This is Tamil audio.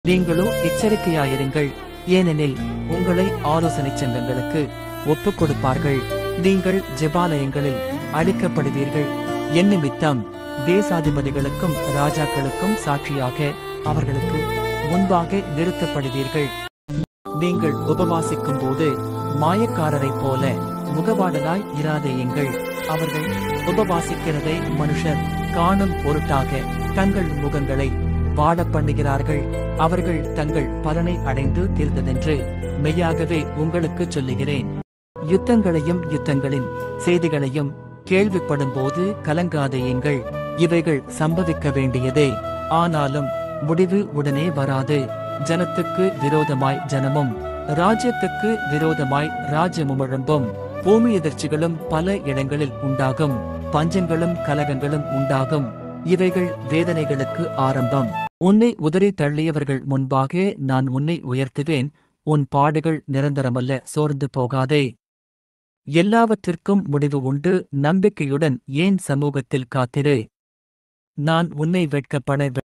நீங்களோ எச்சரிக்கையாயிருங்கள் ஏனெனில் உங்களை ஆலோசனை சங்கங்களுக்கு ஒப்புக் கொடுப்பார்கள் நீங்கள் ஜெபாலயங்களில் அழிக்கப்படுவீர்கள் என் நிமித்தம் தேசாதிபதிகளுக்கும் ராஜாக்களுக்கும் சாட்சியாக அவர்களுக்கு முன்பாக நிறுத்தப்படுவீர்கள் நீங்கள் உபவாசிக்கும் போது மாயக்காரரைப் போல முகவாடலாய் இராதேயுங்கள் அவர்கள் உபவாசிக்கிறதை மனுஷர் காணும் பொருட்டாக தங்கள் முகங்களை வாடப் பண்ணுகிறார்கள் அவர்கள் தங்கள் பலனை அடைந்து தீர்ந்ததென்று மெய்யாகவே உங்களுக்குச் சொல்லுகிறேன் யுத்தங்களையும் யுத்தங்களின் செய்திகளையும் கேள்விப்படும் போது கலங்காதேயுங்கள் இவைகள் சம்பவிக்க வேண்டியதே ஆனாலும் முடிவு உடனே வராது ஜனத்துக்கு விரோதமாய் ஜனமும் ராஜ்யத்துக்கு விரோதமாய் ராஜ்யமும் எழும்பும் பூமி எதிர்ச்சிகளும் பல இடங்களில் உண்டாகும் பஞ்சங்களும் கலகங்களும் உண்டாகும் இவைகள் வேதனைகளுக்கு ஆரம்பம் உன்னை உதறி தள்ளியவர்கள் முன்பாக நான் உன்னை உயர்த்துவேன் உன் பாடுகள் நிரந்தரமல்ல சோர்ந்து போகாதே எல்லாவற்றிற்கும் முடிவு உண்டு நம்பிக்கையுடன் ஏன் சமூகத்தில் காத்திரு நான் உன்னை வெட்கப்பட